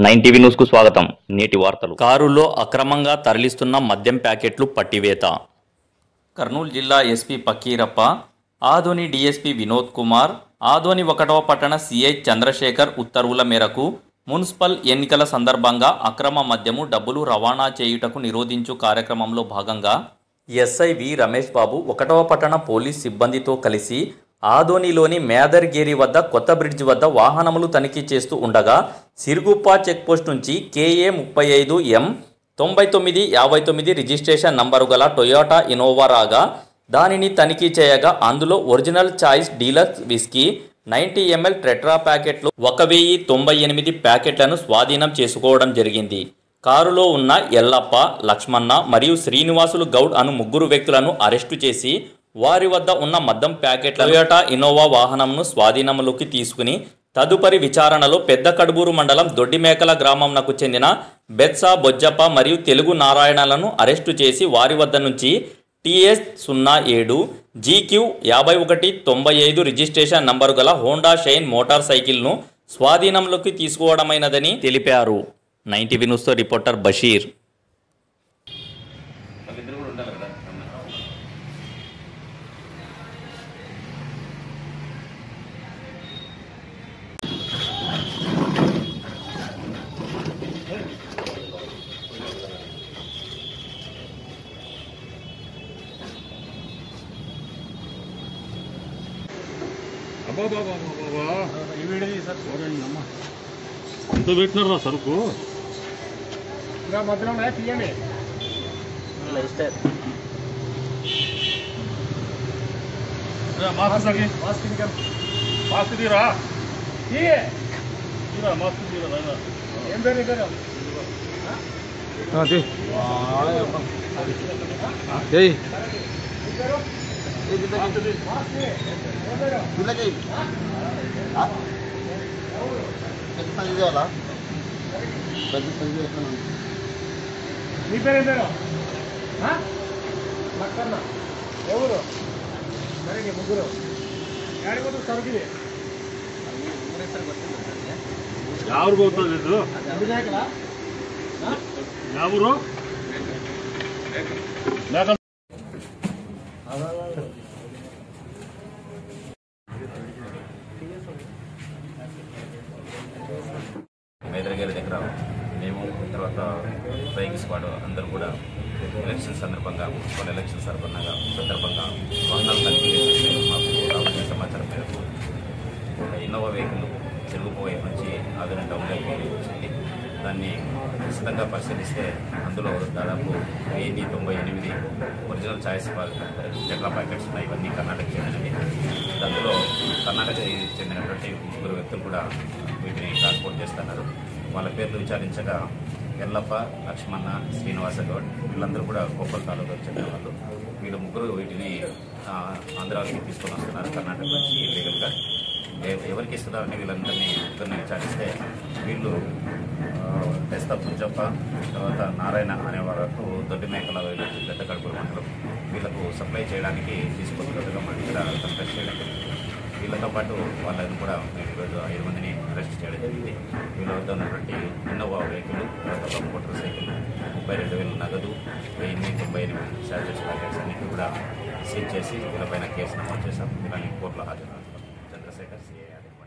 Nine TV news కు స్వాగతం నేటి వార్తలు కారులో అక్రమంగా తరలిస్తున్న మద్యం ప్యాకెట్లు పట్టివేత కర్నూలు జిల్లా ఎస్పీ పకీరప్ప ఆదోని డీఎస్పీ వినోద్ కుమార్ ఆదోని ఒకటవ పట్టణ సిఐ చంద్రశేఖర్ ఉత్తర్వుల మేరకు మున్సిపల్ ఎన్నికల సందర్భంగా అక్రమ మద్యము డబ్బులు రవాణా చేయుటకు నిరోధించు కార్యక్రమంలో భాగంగా ఎస్ఐ వి రమేష్ బాబు ఒకటవ పట్టణ పోలీస్ సిబ్బందితో కలిసి ఆదోనిలోని మేదర్గేరి వద్ద కొత్త బ్రిడ్జ్ వద్ద వాహనములు తనిఖీ చేస్తూ ఉండగా సిరుగుప్ప చెక్పోస్ట్ నుంచి కేఏ ముప్పై ఐదు ఎం తొంభై తొమ్మిది యాభై తొమ్మిది రిజిస్ట్రేషన్ నంబరు గల టొయోటా ఇనోవా రాగా దానిని తనిఖీ చేయగా అందులో original choice deluxe whisky ninety ML tetra ప్యాకెట్లు ఒక వెయ్యి తొంభై ఎనిమిది ప్యాకెట్లను స్వాధీనం చేసుకోవడం జరిగింది కారులో ఉన్న ఎల్లప్ప లక్ష్మణ మరియు శ్రీనివాసులు గౌడ్ అను ముగ్గురు వ్యక్తులను అరెస్టు చేసి వారి వద్ద ఉన్న మద్యం ప్యాకెట్ల టొయోటా ఇన్నోవా వాహనంను స్వాధీనంలోకి తీసుకుని తదుపరి విచారణలో పెద్ద కడుబూరు మండలం దొడ్డిమేకల గ్రామంనకు చెందిన బెత్సా బొజ్జప్ప మరియు తెలుగు నారాయణలను అరెస్టు చేసి వారి వద్ద నుంచి టిఎస్ సున్నా ఏడు జీక్యూ యాభై ఒకటి తొంభై ఐదు రిజిస్ట్రేషన్ నంబరు గల హోండా షైన్ మోటార్ సైకిల్ను స్వాధీనంలోకి తీసుకోవడమైనదని తెలిపారు నైన్టీ న్యూస్తో రిపోర్టర్ బషీర్ ఎంత పెట్టినారా సరుకు రా, మాస్క్ తగ్గి. మాస్క్ తీరా తీరా మాస్క్ తీరా నాయనా. మీ పేరు ఏం పేరు ఆ? లక్కన్న ఎవరు మరి నీ ముగ్గురు ఏడిపోతుంది సరుకు ఇది ఎవరు పోతుంది లేదు వినాయకులా ఎవరు లేక మేదరగిరి దగ్గర మేము తర్వాత బైక్ స్క్వాడ్ అందరూ కూడా ఎలక్షన్ సందర్భంగా మున్సిపల్ ఎలక్షన్ సందర్భంగా సందర్భంగా వాహనాలు తనిఖీ చేస్తే మాకు రావాల్సిన సమాచారం మేరకు ఒక ఇన్నోవా వెహికల్ చెరువుపు వైపు నుంచి ఆదరణ టౌన్లోకి వచ్చింది దాన్ని ఖచ్చితంగా పరిశీలిస్తే అందులో దాదాపు వెయ్యి తొంభై ఎనిమిది ఒరిజినల్ ఛాయిస్ చెట్ల ప్యాకెట్స్ ఉన్నాయి ఇవన్నీ కర్ణాటక చెందినవి అందులో కర్ణాటక చెందినటువంటి ముగ్గురు వ్యక్తులు కూడా వీటిని ట్రాన్స్పోర్ట్ చేస్తున్నారు వాళ్ళ పేర్లు విచారించగా ఎల్లప్ప లక్ష్మణ శ్రీనివాస గౌడ్ వీళ్ళందరూ కూడా కోపల్ తాలూకాకు చెందిన వాళ్ళు వీళ్ళు ముగ్గురు వీటిని ఆ, ఆంధ్రాకి తీసుకొని వస్తున్నారు కర్ణాటక నుంచి ఇల్లీగల్గా ఎ- ఎవరికి ఇస్తున్నారని వీళ్ళందరినీ ముగ్గురిని విచారిస్తే వీళ్ళు టెస్తా పుంజప్ప తర్వాత నారాయణ అనే వాళ్ళకు దొడ్డి మేకల వీళ్ళకి పెద్ద కడుపుల మండలం వీళ్ళకు సప్లై చేయడానికి తీసుకొస్తున్నట్టుగా మన దగ్గర కన్ఫెస్ చేయడం జరిగింది వీళ్ళతో పాటు వాళ్ళని కూడా మేము ఈరోజు ఐదు మందిని అరెస్ట్ చేయడం జరిగింది వీళ్ళ వద్ద ఉన్నటువంటి ఇన్నోవా వెహికల్ తర్వాత ఒక మోటార్ సైకిల్ ముప్పై రెండు వేల నగదు వెయ్యి తొంభై ఎనిమిది చార్జెస్ ప్యాకెట్స్ అన్నింటినీ కూడా సీజ్ చేసి వీళ్ళపైన కేసు నమోదు చేశాం వీళ్ళని కోర్టులో హాజరు చంద్రశేఖర్ సిఐ